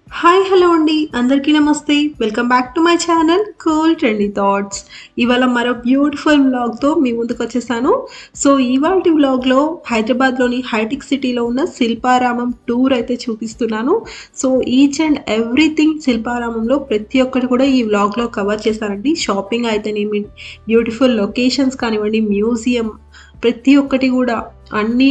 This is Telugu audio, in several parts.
హాయ్ హలో అండి అందరికీ నమస్తే welcome back to my channel cool trendy thoughts ఇవాళ మరో బ్యూటిఫుల్ వ్లాగ్తో మీ ముందుకు వచ్చేసాను సో ఇవాళ వ్లాగ్లో హైదరాబాద్లోని హైటెక్ సిటీలో ఉన్న శిల్పారామం టూర్ అయితే చూపిస్తున్నాను సో ఈచ్ అండ్ ఎవ్రీథింగ్ శిల్పారామంలో ప్రతి ఒక్కటి కూడా ఈ వ్లాగ్లో కవర్ చేశానండి షాపింగ్ అయితేనేమి బ్యూటిఫుల్ లొకేషన్స్ కానివ్వండి మ్యూజియం ప్రతి ఒక్కటి కూడా అన్ని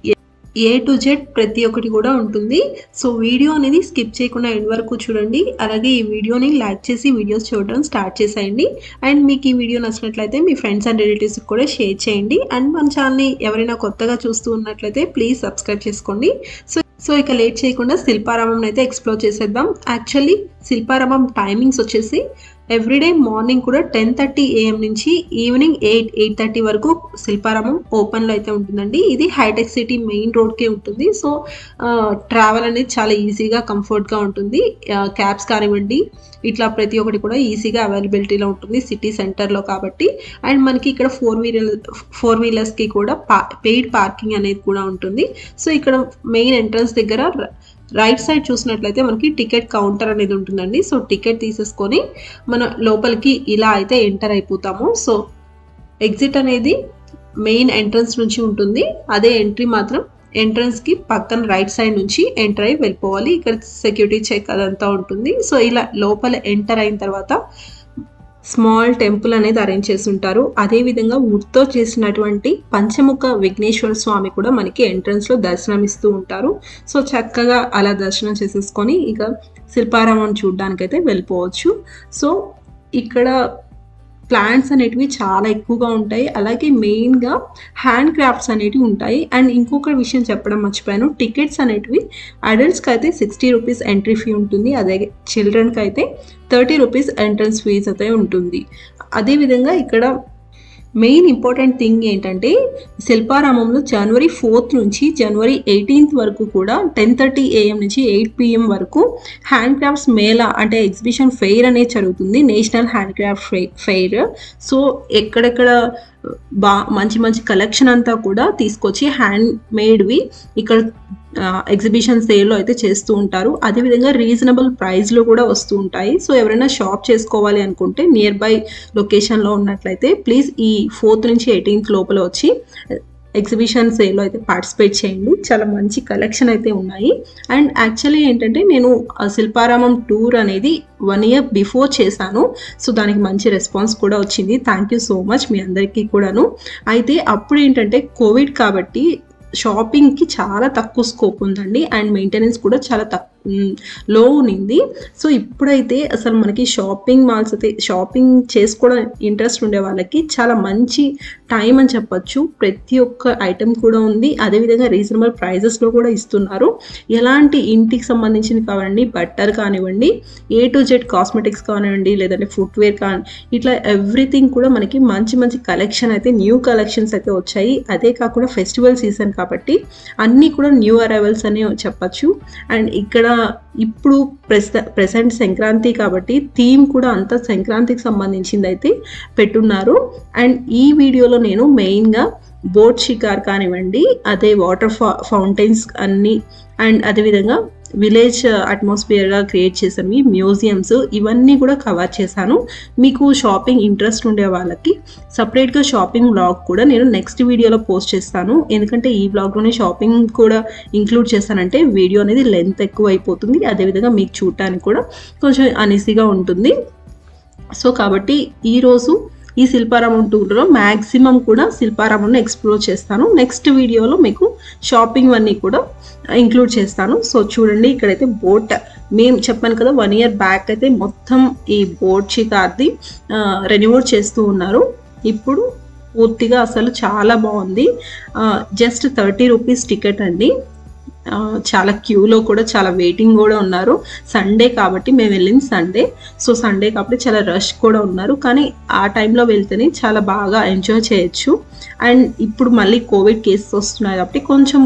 ఏ టు జెడ్ ప్రతి ఒక్కటి కూడా ఉంటుంది సో వీడియో అనేది స్కిప్ చేయకుండా ఎండ్ వరకు చూడండి అలాగే ఈ వీడియోని లైక్ చేసి వీడియోస్ చూడడం స్టార్ట్ చేసేయండి అండ్ మీకు ఈ వీడియో నచ్చినట్లయితే మీ ఫ్రెండ్స్ అండ్ రిలేటివ్స్కి కూడా షేర్ చేయండి అండ్ మన ఛానల్ని ఎవరైనా కొత్తగా చూస్తూ ఉన్నట్లయితే ప్లీజ్ సబ్స్క్రైబ్ చేసుకోండి సో సో ఇక లేట్ చేయకుండా శిల్పారామం అయితే ఎక్స్ప్లోర్ చేసేద్దాం యాక్చువల్లీ శిల్పారామం టైమింగ్స్ వచ్చేసి ఎవ్రీడే మార్నింగ్ కూడా టెన్ థర్టీ ఏఎం నుంచి ఈవినింగ్ ఎయిట్ ఎయిట్ థర్టీ వరకు శిల్పారామం ఓపెన్లో అయితే ఉంటుందండి ఇది హైటెక్ సిటీ మెయిన్ రోడ్కే ఉంటుంది సో ట్రావెల్ అనేది చాలా ఈజీగా కంఫర్ట్గా ఉంటుంది క్యాబ్స్ కానివ్వండి ఇట్లా ప్రతి ఒక్కటి కూడా ఈజీగా అవైలబిలిటీలో ఉంటుంది సిటీ సెంటర్లో కాబట్టి అండ్ మనకి ఇక్కడ ఫోర్ వీలర్ ఫోర్ వీలర్స్కి కూడా పా పెయిడ్ పార్కింగ్ అనేది కూడా ఉంటుంది సో ఇక్కడ మెయిన్ ఎంట్రన్స్ దగ్గర రైట్ సైడ్ చూసినట్లయితే మనకి టికెట్ కౌంటర్ అనేది ఉంటుందండి సో టికెట్ తీసేసుకొని మన లోపలికి ఇలా అయితే ఎంటర్ అయిపోతాము సో ఎగ్జిట్ అనేది మెయిన్ ఎంట్రన్స్ నుంచి ఉంటుంది అదే ఎంట్రీ మాత్రం ఎంట్రన్స్కి పక్కన రైట్ సైడ్ నుంచి ఎంటర్ అయి వెళ్ళిపోవాలి ఇక్కడ సెక్యూరిటీ చెక్ అదంతా ఉంటుంది సో ఇలా లోపల ఎంటర్ అయిన తర్వాత స్మాల్ టెంపుల్ అనేది అరేంజ్ చేసి ఉంటారు అదేవిధంగా వుడ్తో చేసినటువంటి పంచముఖ విఘ్నేశ్వర స్వామి కూడా మనకి ఎంట్రన్స్లో దర్శనం ఇస్తూ ఉంటారు సో చక్కగా అలా దర్శనం చేసేసుకొని ఇక శిల్పారామం చూడడానికైతే వెళ్ళిపోవచ్చు సో ఇక్కడ ప్లాంట్స్ అనేటివి చాలా ఎక్కువగా ఉంటాయి అలాగే మెయిన్గా హ్యాండ్ క్రాఫ్ట్స్ అనేటివి ఉంటాయి అండ్ ఇంకొక విషయం చెప్పడం మర్చిపోయాను టికెట్స్ అనేటివి అడల్ట్స్కి అయితే సిక్స్టీ రూపీస్ ఎంట్రీ ఫీ ఉంటుంది అదే చిల్డ్రన్కి అయితే థర్టీ రూపీస్ ఎంట్రన్స్ ఫీజ్ అయితే ఉంటుంది అదేవిధంగా ఇక్కడ మెయిన్ ఇంపార్టెంట్ థింగ్ ఏంటంటే శిల్పారామంలో జనవరి ఫోర్త్ నుంచి జనవరి ఎయిటీన్త్ వరకు కూడా టెన్ థర్టీ ఏఎం నుంచి ఎయిట్ పిఎం వరకు హ్యాండ్ క్రాఫ్ట్స్ మేళా అంటే ఎగ్జిబిషన్ ఫెయిర్ అనేది జరుగుతుంది national hand craft fair so ఎక్కడెక్కడ బా మంచి మంచి కలెక్షన్ అంతా కూడా తీసుకొచ్చి హ్యాండ్ మేడ్వి ఇక్కడ ఎగ్జిబిషన్ సేల్లో అయితే చేస్తూ ఉంటారు అదేవిధంగా రీజనబుల్ ప్రైస్లో కూడా వస్తూ ఉంటాయి సో ఎవరైనా షాప్ చేసుకోవాలి అనుకుంటే నియర్ బై లొకేషన్లో ఉన్నట్లయితే ప్లీజ్ ఈ ఫోర్త్ నుంచి ఎయిటీన్త్ లోపల వచ్చి ఎగ్జిబిషన్ సేల్లో అయితే పార్టిసిపేట్ చేయండి చాలా మంచి కలెక్షన్ అయితే ఉన్నాయి అండ్ యాక్చువల్లీ ఏంటంటే నేను శిల్పారామం టూర్ అనేది వన్ ఇయర్ బిఫోర్ చేశాను సో దానికి మంచి రెస్పాన్స్ కూడా వచ్చింది థ్యాంక్ యూ సో మచ్ మీ అందరికీ కూడాను అయితే అప్పుడు ఏంటంటే కోవిడ్ కాబట్టి షాపింగ్కి చాలా తక్కువ స్కోప్ ఉందండి అండ్ మెయింటెనెన్స్ కూడా చాలా తక్కువ లో ఉన్నింది సో ఇప్పుడైతే అసలు మనకి షాపింగ్ మాల్స్ అయితే షాపింగ్ చేసుకోవడం ఇంట్రెస్ట్ ఉండే వాళ్ళకి చాలా మంచి టైం అని చెప్పొచ్చు ప్రతి ఒక్క ఐటెం కూడా ఉంది అదేవిధంగా రీజనబుల్ ప్రైజెస్లో కూడా ఇస్తున్నారు ఎలాంటి ఇంటికి సంబంధించినవి కానివ్వండి బట్టర్ కానివ్వండి ఏ టు జెడ్ కాస్మెటిక్స్ కానివ్వండి లేదంటే ఫుట్వేర్ కాని ఇట్లా ఎవ్రీథింగ్ కూడా మనకి మంచి మంచి కలెక్షన్ అయితే న్యూ కలెక్షన్స్ అయితే వచ్చాయి అదే కాకుండా ఫెస్టివల్ సీజన్ కాబట్టి అన్నీ కూడా న్యూ అరైవల్స్ అనే చెప్పచ్చు అండ్ ఇక్కడ ఇప్పుడు ప్రెస ప్రెసెంట్ సంక్రాంతి కాబట్టి థీమ్ కూడా అంతా సంక్రాంతికి సంబంధించింది అయితే పెట్టున్నారు అండ్ ఈ వీడియోలో నేను మెయిన్గా బోట్ షికార్ కానివ్వండి అదే వాటర్ ఫా ఫౌంటైన్స్ అన్నీ అండ్ అదేవిధంగా విలేజ్ అట్మాస్ఫియర్గా క్రియేట్ చేసినవి మ్యూజియంస్ ఇవన్నీ కూడా కవర్ చేశాను మీకు షాపింగ్ ఇంట్రెస్ట్ ఉండే వాళ్ళకి సపరేట్గా షాపింగ్ బ్లాగ్ కూడా నేను నెక్స్ట్ వీడియోలో పోస్ట్ చేస్తాను ఎందుకంటే ఈ బ్లాగ్లోనే షాపింగ్ కూడా ఇంక్లూడ్ చేస్తానంటే వీడియో అనేది లెంత్ ఎక్కువ అయిపోతుంది అదేవిధంగా మీకు చూడటానికి కూడా కొంచెం అనీసీగా ఉంటుంది సో కాబట్టి ఈరోజు ఈ శిల్పారామం టూర్లో మ్యాక్సిమం కూడా శిల్పారామంను ఎక్స్ప్లోర్ చేస్తాను నెక్స్ట్ వీడియోలో మీకు షాపింగ్ అన్నీ కూడా ఇంక్లూడ్ చేస్తాను సో చూడండి ఇక్కడైతే బోట్ మేము చెప్పాను కదా వన్ ఇయర్ బ్యాక్ అయితే మొత్తం ఈ బోట్ షికార్ది రెన్యూవర్ చేస్తూ ఉన్నారు ఇప్పుడు పూర్తిగా అసలు చాలా బాగుంది జస్ట్ థర్టీ రూపీస్ టికెట్ అండి చాలా క్యూలో కూడా చాలా వెయిటింగ్ కూడా ఉన్నారు సండే కాబట్టి మేము వెళ్ళింది సండే సో సండే కాబట్టి చాలా రష్ కూడా ఉన్నారు కానీ ఆ టైంలో వెళ్తేనే చాలా బాగా ఎంజాయ్ చేయొచ్చు అండ్ ఇప్పుడు మళ్ళీ కోవిడ్ కేసెస్ వస్తున్నాయి కాబట్టి కొంచెం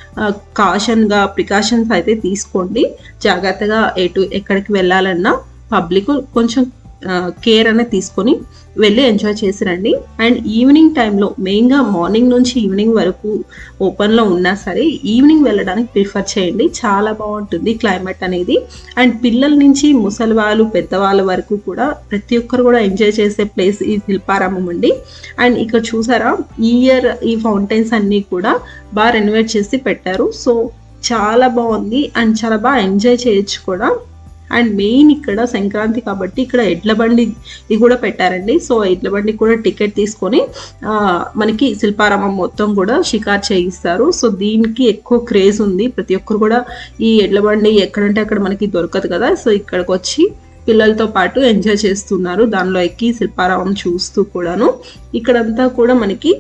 కాషన్గా ప్రికాషన్స్ అయితే తీసుకోండి జాగ్రత్తగా ఎటు ఎక్కడికి వెళ్ళాలన్నా పబ్లిక్ కొంచెం కేర్ అనేది తీసుకొని వెళ్ళి ఎంజాయ్ చేసి రండి అండ్ ఈవినింగ్ టైంలో మెయిన్గా మార్నింగ్ నుంచి ఈవినింగ్ వరకు ఓపెన్లో ఉన్నా సరే ఈవినింగ్ వెళ్ళడానికి ప్రిఫర్ చేయండి చాలా బాగుంటుంది క్లైమేట్ అనేది అండ్ పిల్లల నుంచి ముసలి వాళ్ళు పెద్దవాళ్ళ వరకు కూడా ప్రతి ఒక్కరు కూడా ఎంజాయ్ చేసే ప్లేస్ ఈ శిల్పారామం అండి అండ్ ఇక్కడ చూసారా ఈ ఇయర్ ఈ ఫౌంటైన్స్ అన్నీ కూడా బాగా రెనోవేట్ చేసి పెట్టారు సో చాలా బాగుంది అండ్ చాలా బాగా ఎంజాయ్ చేయొచ్చు కూడా అండ్ మెయిన్ ఇక్కడ సంక్రాంతి కాబట్టి ఇక్కడ ఎడ్ల బండి ఇది కూడా పెట్టారండి సో ఎడ్ల బండి కూడా టికెట్ తీసుకొని ఆ, మనకి శిల్పారామం మొత్తం కూడా షికార్ చేయిస్తారు సో దీనికి ఎక్కువ క్రేజ్ ఉంది ప్రతి ఒక్కరు కూడా ఈ ఎడ్ల బండి ఎక్కడంటే అక్కడ మనకి దొరకదు కదా సో ఇక్కడికి వచ్చి పిల్లలతో పాటు ఎంజాయ్ చేస్తున్నారు దానిలో ఎక్కి శిల్పారామం చూస్తూ కూడాను ఇక్కడంతా కూడా మనకి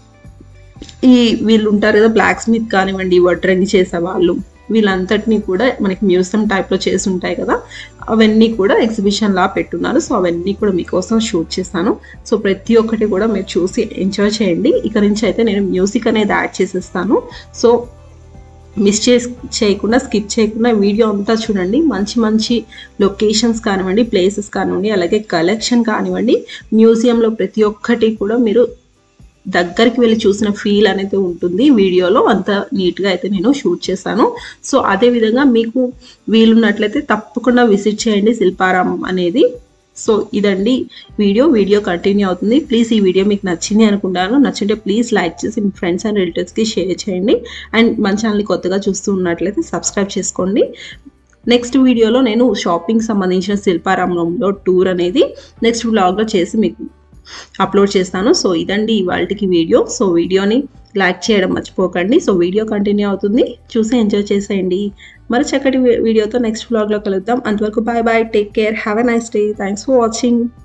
ఈ వీళ్ళు ఉంటారు కదా బ్లాక్ స్మిత్ కానివ్వండి వడ్రంగి చేసే వాళ్ళు వీళ్ళంతటినీ కూడా మనకి మ్యూజియం టైప్లో చేసి ఉంటాయి కదా అవన్నీ కూడా ఎగ్జిబిషన్ లా పెట్టున్నారు సో అవన్నీ కూడా మీకోసం షూట్ చేశాను సో ప్రతి ఒక్కటి కూడా మీరు చూసి ఎంజాయ్ చేయండి ఇక నుంచి అయితే నేను మ్యూజిక్ అనేది యాడ్ చేసేస్తాను సో మిస్ చే చేయకుండా స్కిప్ చేయకుండా వీడియో అంతా చూడండి మంచి మంచి లొకేషన్స్ కానివ్వండి ప్లేసెస్ కానివ్వండి అలాగే కలెక్షన్ కానివ్వండి మ్యూజియంలో ప్రతి ఒక్కటి కూడా మీరు దగ్గరికి వెళ్ళి చూసిన ఫీల్ అనేది ఉంటుంది వీడియోలో అంత నీట్గా అయితే నేను షూట్ చేశాను సో అదే విధంగా మీకు వీలున్నట్లయితే తప్పకుండా విజిట్ చేయండి శిల్పారామం అనేది సో ఇదండి వీడియో వీడియో కంటిన్యూ అవుతుంది ప్లీజ్ ఈ వీడియో మీకు నచ్చింది అనుకుంటాను నచ్చింటే ప్లీజ్ లైక్ చేసి మీ ఫ్రెండ్స్ అండ్ రిలేటివ్స్కి షేర్ చేయండి అండ్ మన ఛానల్ని కొత్తగా చూస్తూ ఉన్నట్లయితే సబ్స్క్రైబ్ చేసుకోండి నెక్స్ట్ వీడియోలో నేను షాపింగ్ సంబంధించిన శిల్పారామంలో టూర్ అనేది నెక్స్ట్ వ్లాగ్లో చేసి మీకు అప్లోడ్ చేస్తాను సో ఇదండి ఇవాళకి వీడియో సో వీడియోని లైక్ చేయడం మర్చిపోకండి సో వీడియో కంటిన్యూ అవుతుంది చూసి ఎంజాయ్ చేసేయండి మరి చక్కటి వీడియోతో నెక్స్ట్ వ్లాగ్లో కలుద్దాం అంతవరకు bye bye take care have a nice day thanks for watching